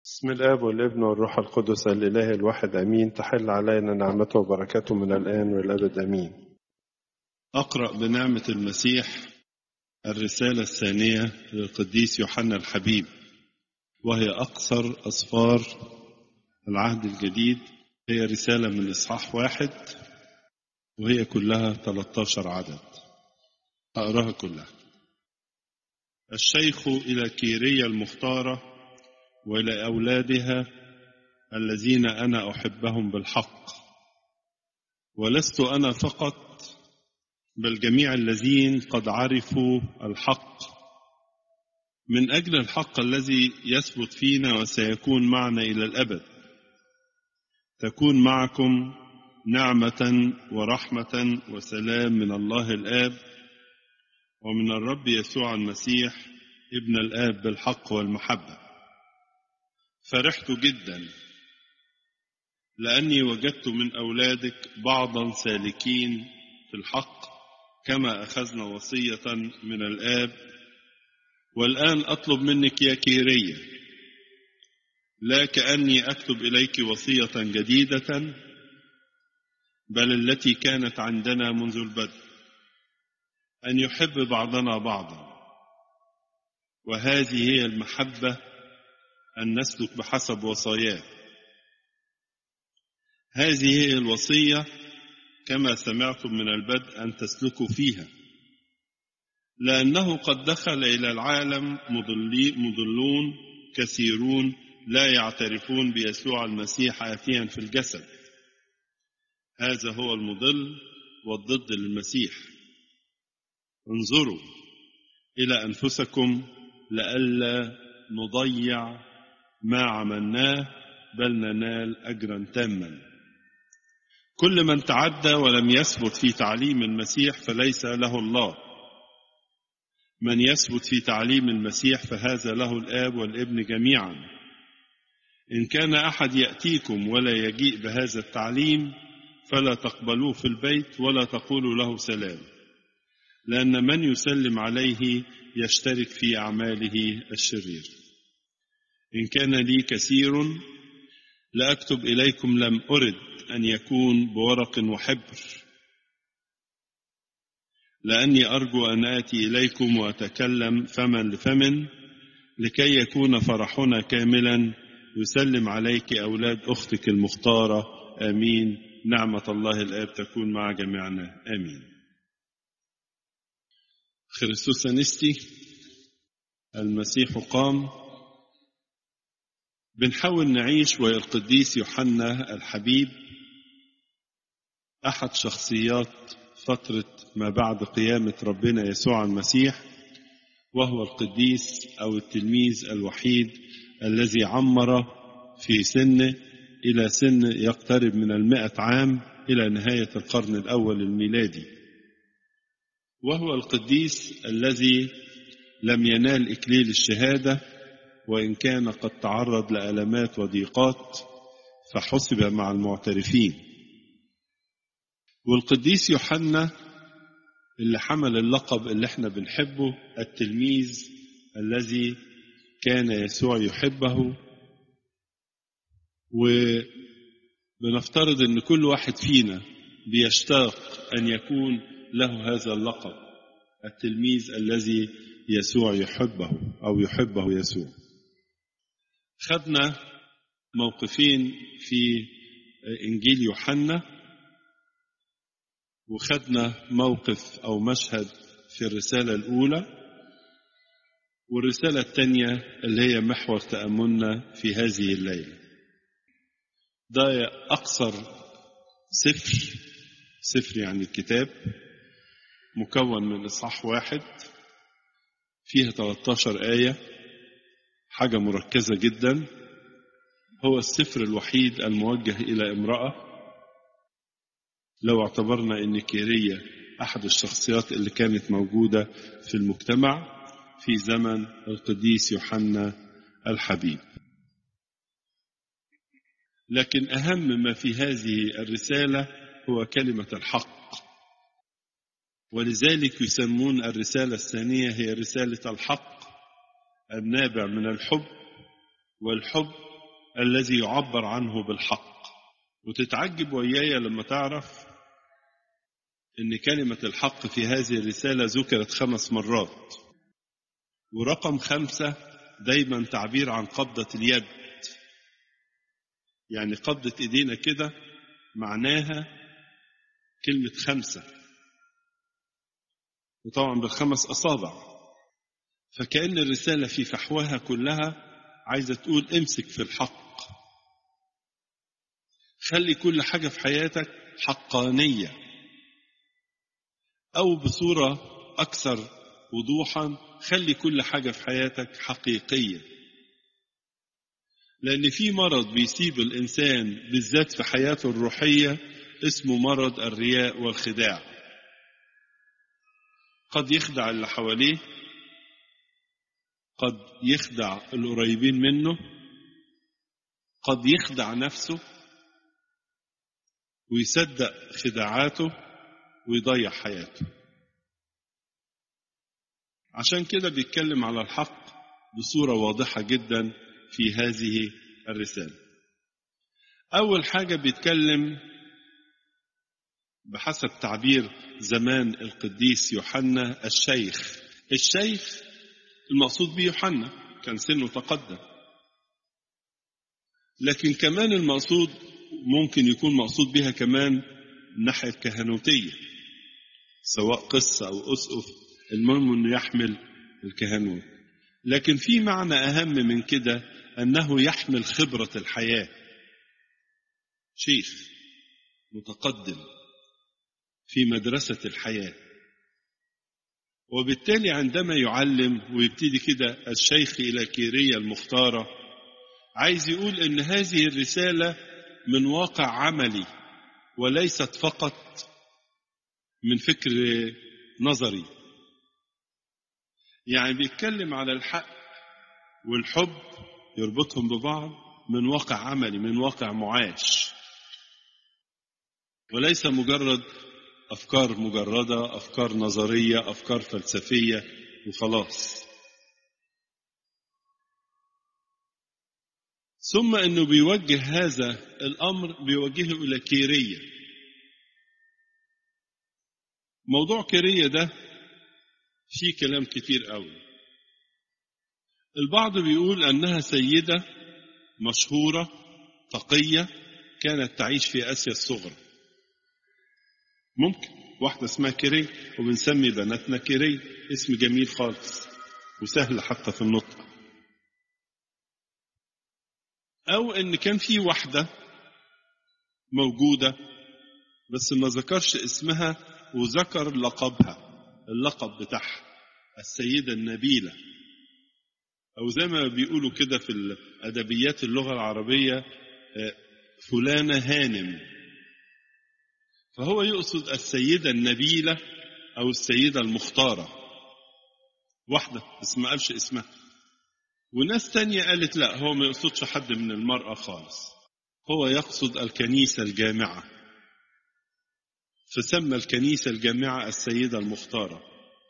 بسم الآب والابن والروح القدس الإله الواحد أمين تحل علينا نعمته وبركاته من الآن والأبد أمين أقرأ بنعمة المسيح الرسالة الثانية للقديس يوحنا الحبيب وهي أقصر أسفار العهد الجديد هي رسالة من إصحاح واحد وهي كلها 13 عدد أقراها كلها الشيخ إلى كيرية المختارة وإلى أولادها الذين أنا أحبهم بالحق ولست أنا فقط بل جميع الذين قد عرفوا الحق من أجل الحق الذي يثبت فينا وسيكون معنا إلى الأبد تكون معكم نعمة ورحمة وسلام من الله الآب ومن الرب يسوع المسيح ابن الآب بالحق والمحبة فرحت جدا لأني وجدت من أولادك بعضا سالكين في الحق كما أخذنا وصية من الآب والآن أطلب منك يا كيرية لا كأني أكتب إليك وصية جديدة بل التي كانت عندنا منذ البدء أن يحب بعضنا بعضا وهذه هي المحبة أن نسلك بحسب وصاياه هذه هي الوصية كما سمعتم من البدء أن تسلكوا فيها لأنه قد دخل إلى العالم مضلون كثيرون لا يعترفون بيسوع المسيح آتيا في الجسد هذا هو المضل والضد للمسيح انظروا إلى أنفسكم لئلا نضيع ما عملناه بل ننال أجرا تاما كل من تعدى ولم يثبت في تعليم المسيح فليس له الله من يثبت في تعليم المسيح فهذا له الآب والابن جميعا إن كان أحد يأتيكم ولا يجيء بهذا التعليم فلا تقبلوه في البيت ولا تقولوا له سلام لأن من يسلم عليه يشترك في أعماله الشرير إن كان لي كثير لأكتب إليكم لم أرد أن يكون بورق وحبر لأني أرجو أن آتي إليكم وأتكلم فما لفم لكي يكون فرحنا كاملا يسلم عليك أولاد أختك المختارة آمين نعمة الله الآب تكون مع جميعنا آمين خريستوس أنستي المسيح قام بنحاول نعيش ويا القديس يوحنا الحبيب أحد شخصيات فترة ما بعد قيامة ربنا يسوع المسيح وهو القديس أو التلميذ الوحيد الذي عمر في سنه إلى سن يقترب من المئة عام إلى نهاية القرن الأول الميلادي وهو القديس الذي لم ينال إكليل الشهادة وإن كان قد تعرض لألمات وضيقات فحسب مع المعترفين والقديس يوحنا اللي حمل اللقب اللي احنا بنحبه التلميذ الذي كان يسوع يحبه وبنفترض ان كل واحد فينا بيشتاق ان يكون له هذا اللقب التلميذ الذي يسوع يحبه او يحبه يسوع خدنا موقفين في انجيل يوحنا وخدنا موقف او مشهد في الرساله الاولى والرساله الثانيه اللي هي محور تاملنا في هذه الليله ده اقصر سفر سفر يعني الكتاب مكون من اصحاح واحد فيها 13 ايه حاجه مركزه جدا هو السفر الوحيد الموجه الى امراه لو اعتبرنا ان كيرية احد الشخصيات اللي كانت موجودة في المجتمع في زمن القديس يوحنا الحبيب لكن اهم ما في هذه الرسالة هو كلمة الحق ولذلك يسمون الرسالة الثانية هي رسالة الحق النابع من الحب والحب الذي يعبر عنه بالحق وتتعجب وياي لما تعرف ان كلمة الحق في هذه الرسالة ذكرت خمس مرات ورقم خمسة دايما تعبير عن قبضة اليد يعني قبضة ايدينا كده معناها كلمة خمسة وطبعا بالخمس أصابع فكأن الرسالة في فحواها كلها عايزة تقول امسك في الحق خلي كل حاجة في حياتك حقانية أو بصورة أكثر وضوحا خلي كل حاجة في حياتك حقيقية لأن في مرض بيسيب الإنسان بالذات في حياته الروحية اسمه مرض الرياء والخداع قد يخدع اللي حواليه قد يخدع القريبين منه قد يخدع نفسه ويصدق خداعاته ويضيع حياته عشان كده بيتكلم على الحق بصورة واضحة جدا في هذه الرسالة أول حاجة بيتكلم بحسب تعبير زمان القديس يوحنا الشيخ الشيخ المقصود به يوحنا كان سنه تقدم لكن كمان المقصود ممكن يكون مقصود بها كمان الناحية الكهنوتية سواء قصة أو أسقف المهم أنه يحمل الكهنوت لكن في معنى أهم من كده أنه يحمل خبرة الحياة شيخ متقدم في مدرسة الحياة وبالتالي عندما يعلم ويبتدي كده الشيخ إلى كيرية المختارة عايز يقول إن هذه الرسالة من واقع عملي وليست فقط من فكر نظري يعني بيتكلم على الحق والحب يربطهم ببعض من واقع عملي من واقع معاش وليس مجرد أفكار مجردة أفكار نظرية أفكار فلسفية وخلاص ثم أنه بيوجه هذا الأمر بيوجهه إلى كيرية موضوع كيرية ده فيه كلام كتير قوي البعض بيقول أنها سيدة مشهورة تقية كانت تعيش في آسيا الصغرى ممكن واحدة اسمها كيري وبنسمي بناتنا كيري اسم جميل خالص وسهل حتى في النطق أو إن كان في واحدة موجودة بس ما ذكرش اسمها وذكر لقبها اللقب بتاعها السيدة النبيلة أو زي ما بيقولوا كده في الأدبيات اللغة العربية فلانة هانم فهو يقصد السيدة النبيلة أو السيدة المختارة واحدة بس ما قالش اسمها وناس تانية قالت لا هو ما يقصدش حد من المرأة خالص هو يقصد الكنيسة الجامعة فسمى الكنيسة الجامعة السيدة المختارة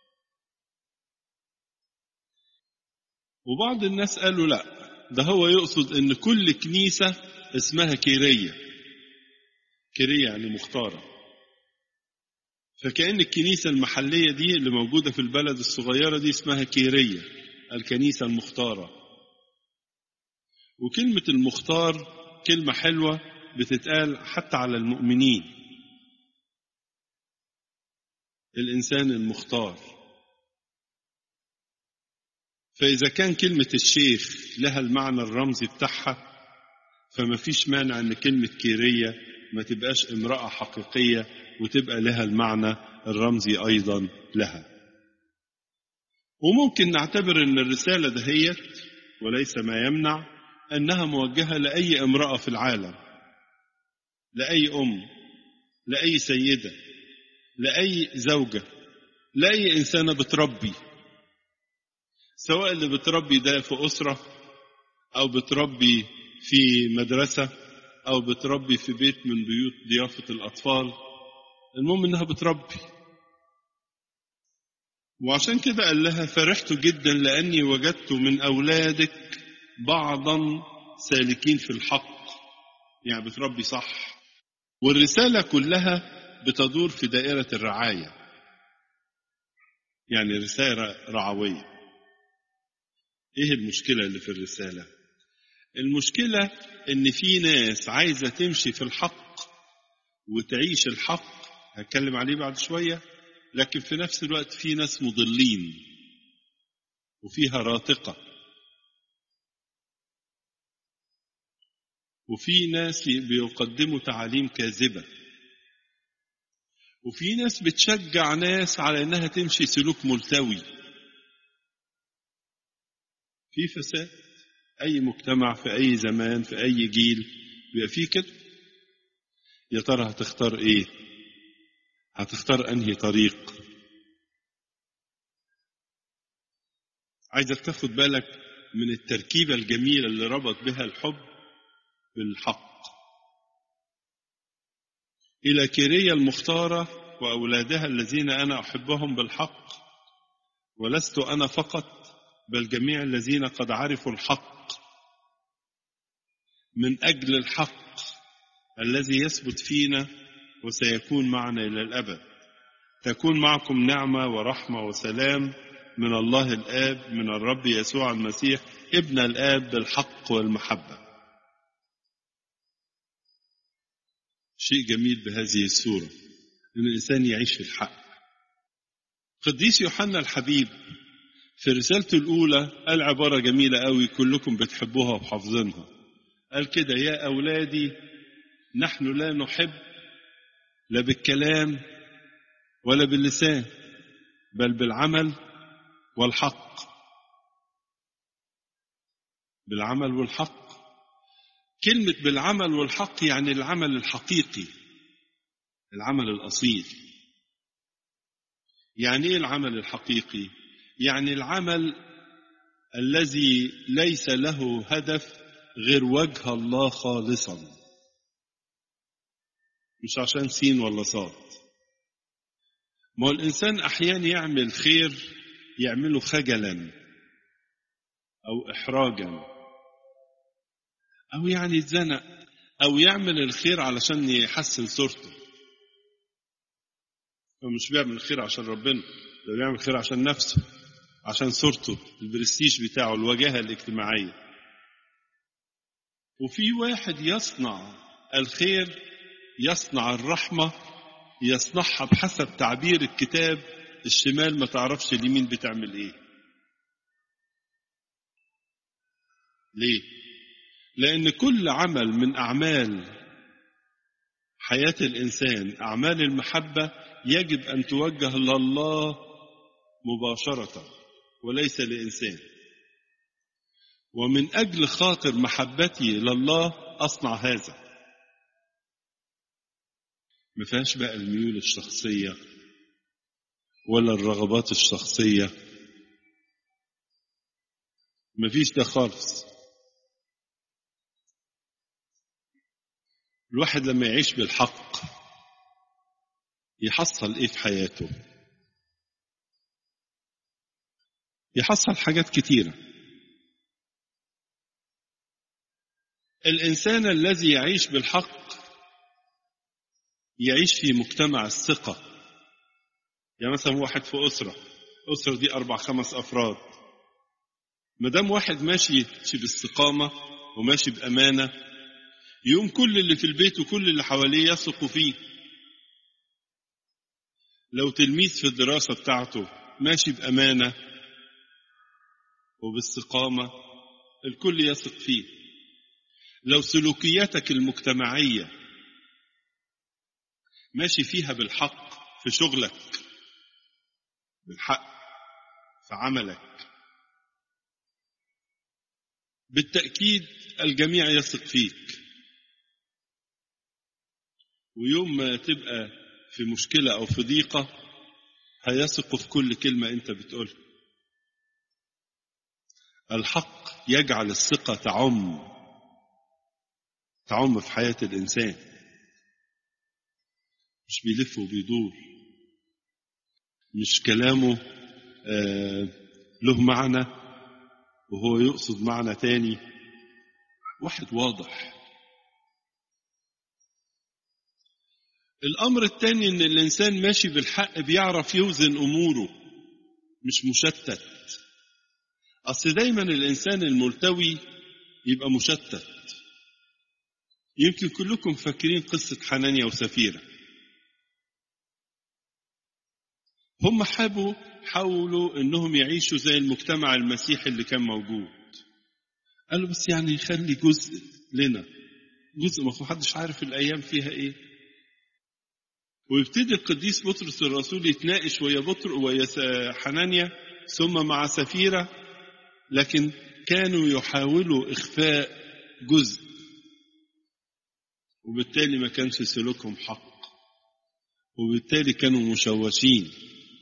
وبعض الناس قالوا لا ده هو يقصد ان كل كنيسة اسمها كيرية كيرية يعني مختارة فكأن الكنيسة المحلية دي اللي موجودة في البلد الصغيرة دي اسمها كيرية الكنيسة المختارة وكلمة المختار كلمة حلوة بتتقال حتى على المؤمنين الإنسان المختار فإذا كان كلمة الشيخ لها المعنى الرمزي بتاعها فما فيش مانع أن كلمة كيرية ما تبقاش امرأة حقيقية وتبقى لها المعنى الرمزي أيضا لها وممكن نعتبر أن الرسالة دهيت وليس ما يمنع أنها موجهة لأي امرأة في العالم لأي أم لأي سيدة لأي زوجة لأي إنسانة بتربي سواء اللي بتربي ده في أسرة أو بتربي في مدرسة أو بتربي في بيت من بيوت ضيافة الأطفال المهم إنها بتربي وعشان كده قال لها فرحت جدا لأني وجدت من أولادك بعضا سالكين في الحق يعني بتربي صح والرسالة كلها بتدور في دائرة الرعاية يعني رسالة رعوية ايه المشكلة اللي في الرسالة المشكلة ان في ناس عايزة تمشي في الحق وتعيش الحق هتكلم عليه بعد شوية لكن في نفس الوقت في ناس مضلين وفيها راتقة وفي ناس بيقدموا تعاليم كاذبة وفي ناس بتشجع ناس على انها تمشي سلوك ملتوي في فساد اي مجتمع في اي زمان في اي جيل بيبقى فيه كده يا ترى هتختار ايه هتختار انهي طريق عايزك تاخد بالك من التركيبة الجميلة اللي ربط بها الحب بالحق إلى كيريا المختارة وأولادها الذين أنا أحبهم بالحق ولست أنا فقط بل جميع الذين قد عرفوا الحق من أجل الحق الذي يثبت فينا وسيكون معنا إلى الأبد تكون معكم نعمة ورحمة وسلام من الله الآب من الرب يسوع المسيح ابن الآب بالحق والمحبة شيء جميل بهذه السورة أن الإنسان يعيش في الحق قديس يوحنا الحبيب في رسالته الأولى قال عبارة جميلة قوي كلكم بتحبوها وحافظينها قال كده يا أولادي نحن لا نحب لا بالكلام ولا باللسان بل بالعمل والحق بالعمل والحق كلمة بالعمل والحق يعني العمل الحقيقي العمل الأصيل يعني إيه العمل الحقيقي؟ يعني العمل الذي ليس له هدف غير وجه الله خالصا مش عشان سين ولا صاد ما هو الإنسان أحيانا يعمل خير يعمله خجلا أو إحراجا أو يعني يتزنق أو يعمل الخير علشان يحسن صورته هو مش بيعمل الخير عشان ربنا ده بيعمل الخير عشان نفسه عشان صورته البرستيج بتاعه الواجهة الاجتماعية وفي واحد يصنع الخير يصنع الرحمة يصنعها بحسب تعبير الكتاب الشمال ما تعرفش اليمين بتعمل ايه ليه لان كل عمل من اعمال حياه الانسان اعمال المحبه يجب ان توجه لله مباشره وليس لانسان ومن اجل خاطر محبتي لله اصنع هذا ما فيهاش بقى الميول الشخصيه ولا الرغبات الشخصيه ما فيش ده خالص الواحد لما يعيش بالحق يحصل ايه في حياته يحصل حاجات كتيره الانسان الذي يعيش بالحق يعيش في مجتمع الثقه يعني مثلا واحد في اسره الاسره دي اربع خمس افراد ما دام واحد ماشي باستقامه وماشي بامانه يوم كل اللي في البيت وكل اللي حواليه يثقوا فيه لو تلميذ في الدراسة بتاعته ماشي بأمانة وباستقامة الكل يثق فيه لو سلوكياتك المجتمعية ماشي فيها بالحق في شغلك بالحق في عملك بالتأكيد الجميع يثق فيك ويوم ما تبقى في مشكلة أو في ضيقة هيثقوا في كل كلمة أنت بتقولها الحق يجعل الثقة تعم تعم في حياة الإنسان مش بيلف وبيدور مش كلامه آه له معنى وهو يقصد معنى تاني واحد واضح الأمر الثاني إن الإنسان ماشي بالحق بيعرف يوزن أموره مش مشتت أصل دايما الإنسان الملتوي يبقى مشتت يمكن كلكم فاكرين قصة حنانيا وسفيرة هم حابوا حاولوا انهم يعيشوا زي المجتمع المسيحي اللي كان موجود قالوا بس يعني يخلي جزء لنا جزء ما حدش عارف الايام فيها ايه ويبتدي القديس بطرس الرسول يتناقش ويا بطر ويا حنانيا ثم مع سفيرة لكن كانوا يحاولوا إخفاء جزء وبالتالي ما كانش سلوكهم حق وبالتالي كانوا مشوشين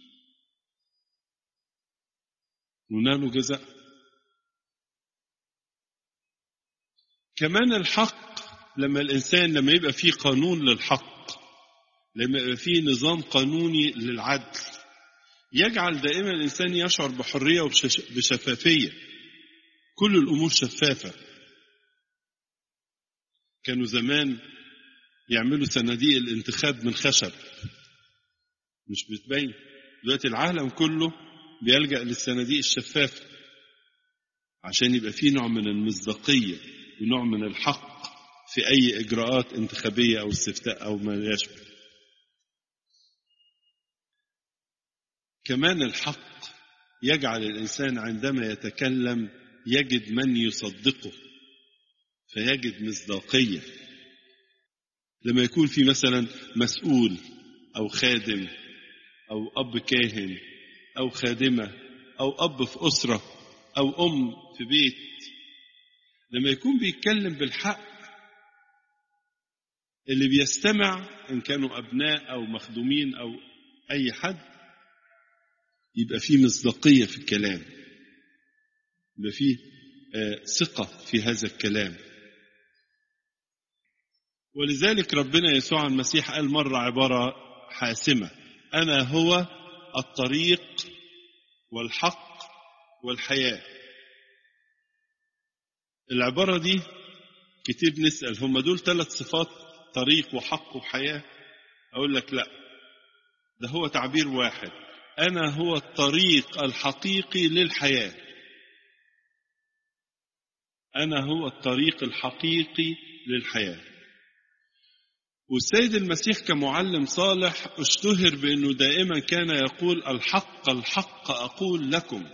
ونالوا جزاء كمان الحق لما الإنسان لما يبقى فيه قانون للحق لما يبقى فيه نظام قانوني للعدل يجعل دائما الإنسان يشعر بحرية وبشفافية كل الأمور شفافة كانوا زمان يعملوا صناديق الانتخاب من خشب مش بتبين دلوقتي العالم كله بيلجأ للصناديق الشفافة عشان يبقى فيه نوع من المصداقية ونوع من الحق في أي إجراءات انتخابية أو استفتاء أو ما يشبه كمان الحق يجعل الإنسان عندما يتكلم يجد من يصدقه فيجد مصداقية لما يكون في مثلا مسؤول أو خادم أو أب كاهن أو خادمة أو أب في أسرة أو أم في بيت لما يكون بيتكلم بالحق اللي بيستمع إن كانوا أبناء أو مخدومين أو أي حد يبقى فيه مصداقية في الكلام يبقى فيه آه ثقة في هذا الكلام ولذلك ربنا يسوع المسيح قال مرة عبارة حاسمة أنا هو الطريق والحق والحياة العبارة دي كتير نسأل هم دول ثلاث صفات طريق وحق وحياة أقول لك لا ده هو تعبير واحد أنا هو الطريق الحقيقي للحياة أنا هو الطريق الحقيقي للحياة والسيد المسيح كمعلم صالح اشتهر بأنه دائما كان يقول الحق الحق أقول لكم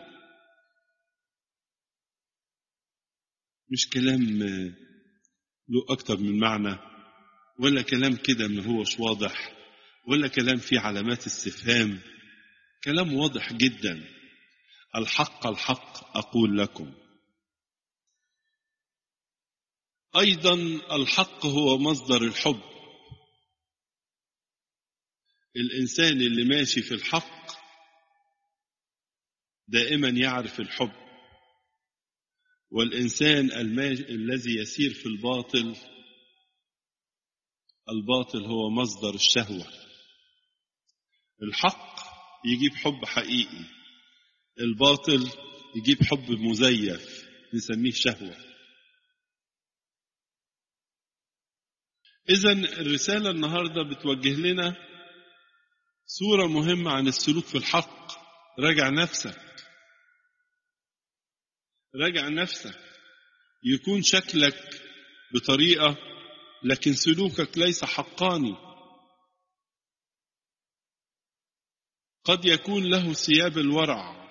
مش كلام له أكتر من معنى ولا كلام كده ما هوش واضح ولا كلام فيه علامات استفهام كلام واضح جدا الحق الحق أقول لكم أيضا الحق هو مصدر الحب الإنسان اللي ماشي في الحق دائما يعرف الحب والإنسان الذي يسير في الباطل الباطل هو مصدر الشهوة الحق يجيب حب حقيقي الباطل يجيب حب مزيف نسميه شهوة إذا الرسالة النهاردة بتوجه لنا صورة مهمة عن السلوك في الحق راجع نفسك راجع نفسك يكون شكلك بطريقة لكن سلوكك ليس حقاني قد يكون له ثياب الورع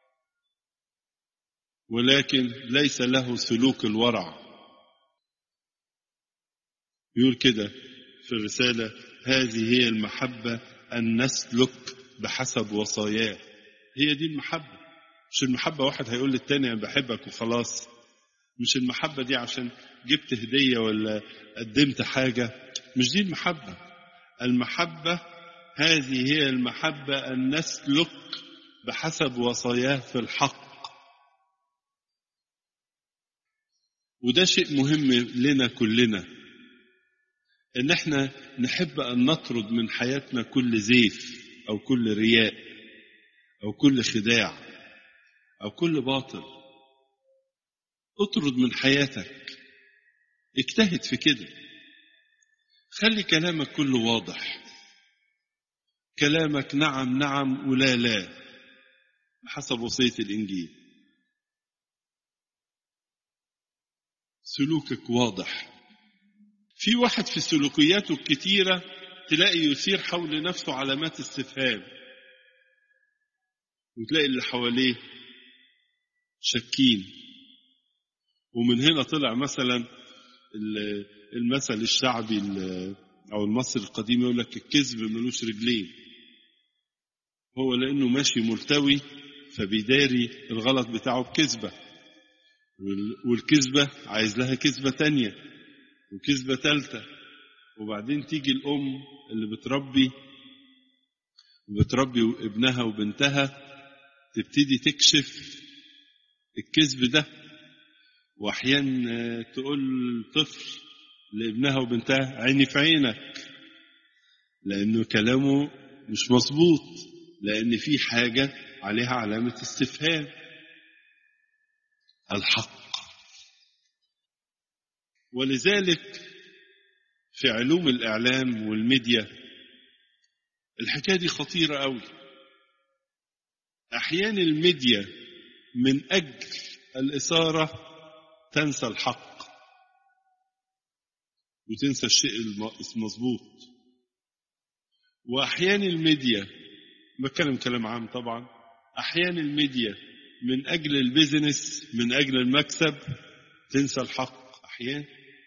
ولكن ليس له سلوك الورع يقول كده في الرسالة هذه هي المحبة أن نسلك بحسب وصاياه هي دي المحبة مش المحبة واحد هيقول للتاني أنا بحبك وخلاص مش المحبة دي عشان جبت هدية ولا قدمت حاجة مش دي المحبة المحبة هذه هي المحبة أن نسلك بحسب وصاياه في الحق وده شيء مهم لنا كلنا ان احنا نحب ان نطرد من حياتنا كل زيف او كل رياء او كل خداع او كل باطل اطرد من حياتك اجتهد في كده خلي كلامك كله واضح كلامك نعم نعم ولا لا حسب وصية الإنجيل سلوكك واضح في واحد في سلوكياته الكتيرة تلاقي يثير حول نفسه علامات استفهام وتلاقي اللي حواليه شاكين ومن هنا طلع مثلا المثل الشعبي او المصري القديم يقول لك الكذب ملوش رجلين هو لانه ماشي ملتوي فبيداري الغلط بتاعه بكذبه والكذبه عايز لها كذبه تانية وكذبه ثالثه وبعدين تيجي الام اللي بتربي بتربي ابنها وبنتها تبتدي تكشف الكذب ده واحيانا تقول طفل لابنها وبنتها عيني في عينك لانه كلامه مش مظبوط لان في حاجه عليها علامه استفهام الحق ولذلك في علوم الاعلام والميديا الحكايه دي خطيره قوي احيانا الميديا من اجل الاثاره تنسى الحق وتنسى الشيء المظبوط واحيانا الميديا بتكلم كلام عام طبعا احيانا الميديا من اجل البيزنس من اجل المكسب تنسى الحق احيانا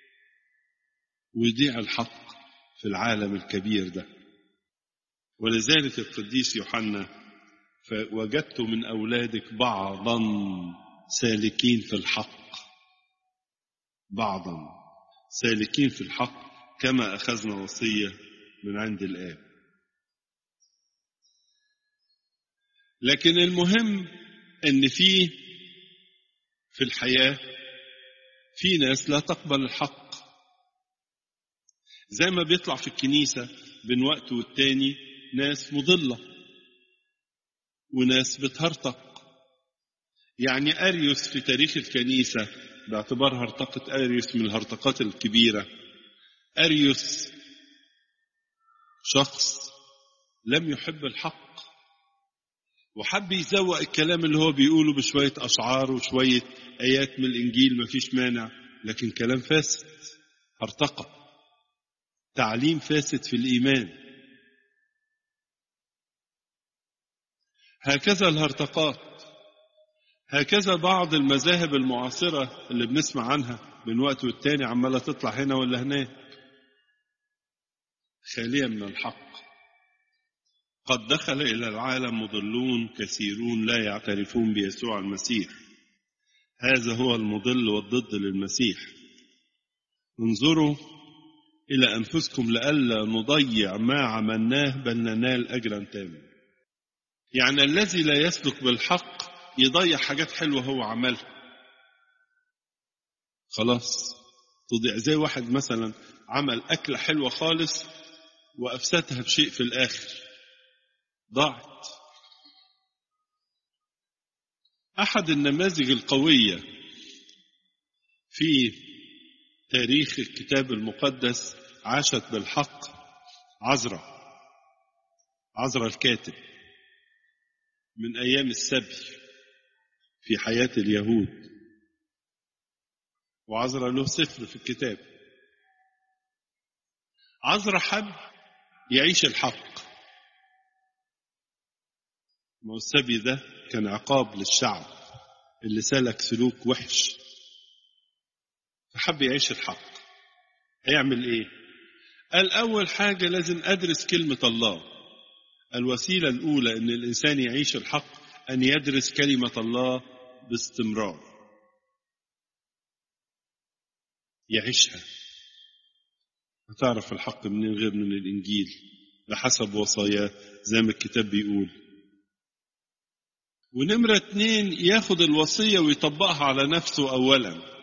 ويضيع الحق في العالم الكبير ده ولذلك القديس يوحنا فوجدت من اولادك بعضا سالكين في الحق بعضا سالكين في الحق كما اخذنا وصيه من عند الاب لكن المهم ان في في الحياه في ناس لا تقبل الحق زي ما بيطلع في الكنيسه بين وقت والتاني ناس مضله وناس بتهرطق يعني اريوس في تاريخ الكنيسه باعتبار هرطقه اريوس من الهرطقات الكبيره اريوس شخص لم يحب الحق وحب يزوق الكلام اللي هو بيقوله بشوية أشعار وشوية آيات من الإنجيل مفيش مانع لكن كلام فاسد هرطقة تعليم فاسد في الإيمان هكذا الهرطقات هكذا بعض المذاهب المعاصرة اللي بنسمع عنها من وقت والتاني عمالة تطلع هنا ولا هناك خالية من الحق قد دخل إلى العالم مضلون كثيرون لا يعترفون بيسوع المسيح هذا هو المضل والضد للمسيح انظروا إلى أنفسكم لئلا نضيع ما عملناه بل ننال أجرا تاما يعني الذي لا يسلك بالحق يضيع حاجات حلوة هو عملها خلاص تضيع زي واحد مثلا عمل أكلة حلوة خالص وأفسدها بشيء في الآخر ضاعت احد النماذج القويه في تاريخ الكتاب المقدس عاشت بالحق عزرا عزرا الكاتب من ايام السبي في حياه اليهود وعزرا له سفر في الكتاب عزرا حب يعيش الحق ما هو السبي ده كان عقاب للشعب اللي سلك سلوك وحش فحب يعيش الحق هيعمل ايه قال اول حاجة لازم ادرس كلمة الله الوسيلة الاولى ان الانسان يعيش الحق ان يدرس كلمة الله باستمرار يعيشها هتعرف الحق منين غير من الانجيل بحسب وصاياه زي ما الكتاب بيقول ونمرة اتنين ياخد الوصية ويطبقها على نفسه أولا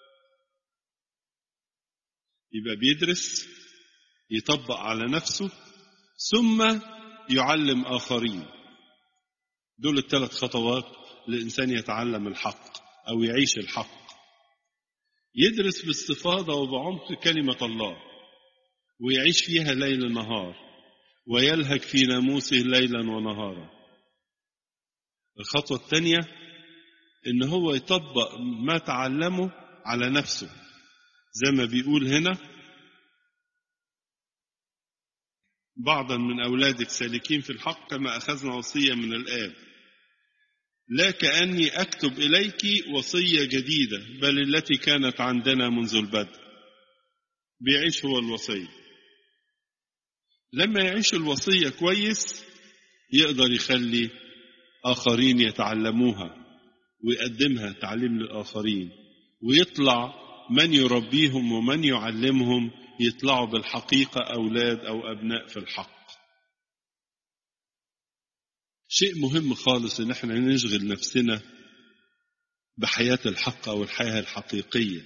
يبقى بيدرس يطبق على نفسه ثم يعلم آخرين دول الثلاث خطوات الإنسان يتعلم الحق أو يعيش الحق يدرس باستفاضة وبعمق كلمة الله ويعيش فيها ليل نهار ويلهج في ناموسه ليلا ونهارا الخطوة الثانية إن هو يطبق ما تعلمه على نفسه زي ما بيقول هنا بعضا من أولادك سالكين في الحق كما أخذنا وصية من الآب لا كأني أكتب إليك وصية جديدة بل التي كانت عندنا منذ البدء بيعيش هو الوصية لما يعيش الوصية كويس يقدر يخلي آخرين يتعلموها ويقدمها تعليم للآخرين ويطلع من يربيهم ومن يعلمهم يطلعوا بالحقيقة أولاد أو أبناء في الحق شيء مهم خالص ان احنا نشغل نفسنا بحياة الحق او الحياة الحقيقية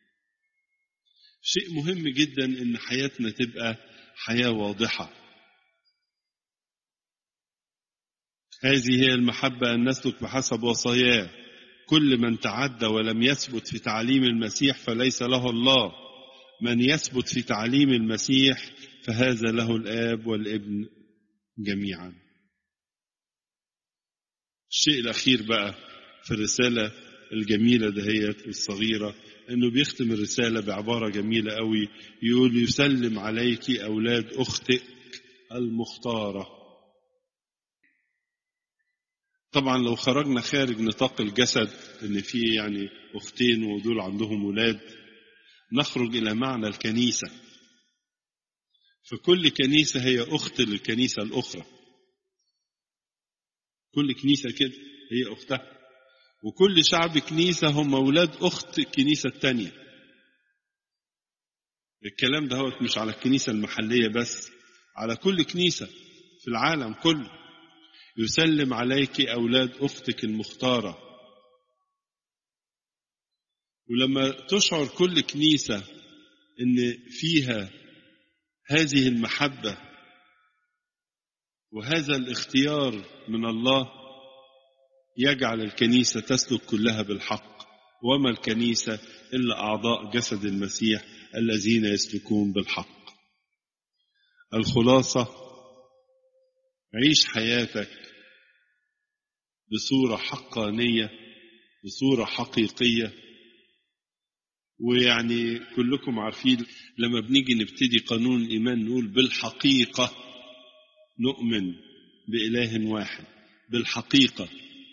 شيء مهم جدا ان حياتنا تبقى حياة واضحة هذه هي المحبة أن نسلك بحسب وصاياه كل من تعدى ولم يثبت في تعليم المسيح فليس له الله من يثبت في تعليم المسيح فهذا له الآب والابن جميعا الشيء الأخير بقى في الرسالة الجميلة دهيت والصغيرة انه بيختم الرسالة بعبارة جميلة قوي يقول يسلم عليك اولاد اختك المختارة طبعا لو خرجنا خارج نطاق الجسد ان في يعني اختين ودول عندهم ولاد نخرج الى معنى الكنيسة فكل كنيسة هي اخت للكنيسة الاخرى كل كنيسة كده هي اختها وكل شعب كنيسة هم أولاد أخت الكنيسة التانية الكلام ده هو مش على الكنيسة المحلية بس على كل كنيسة في العالم كله يسلم عليك أولاد أختك المختارة ولما تشعر كل كنيسة إن فيها هذه المحبة وهذا الاختيار من الله يجعل الكنيسة تسلك كلها بالحق وما الكنيسة إلا أعضاء جسد المسيح الذين يسلكون بالحق الخلاصة عيش حياتك بصورة حقانية بصورة حقيقية ويعني كلكم عارفين لما بنيجي نبتدي قانون الإيمان نقول بالحقيقة نؤمن بإله واحد بالحقيقة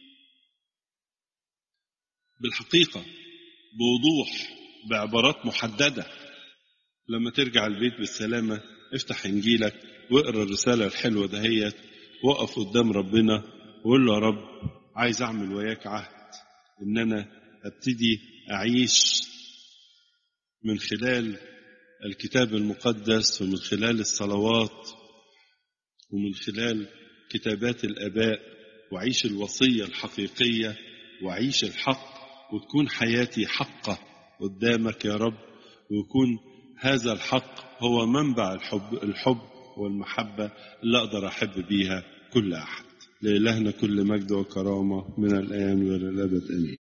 بالحقيقة بوضوح بعبارات محددة لما ترجع البيت بالسلامة افتح انجيلك واقرا الرسالة الحلوة دهيت وقف قدام ربنا وقول له يا رب عايز اعمل وياك عهد ان انا ابتدي اعيش من خلال الكتاب المقدس ومن خلال الصلوات ومن خلال كتابات الاباء واعيش الوصية الحقيقية واعيش الحق وتكون حياتي حقة قدامك يا رب ويكون هذا الحق هو منبع الحب الحب والمحبة اللي أقدر أحب بيها كل أحد لإلهنا كل مجد وكرامة من الآن وإلى الأبد آمين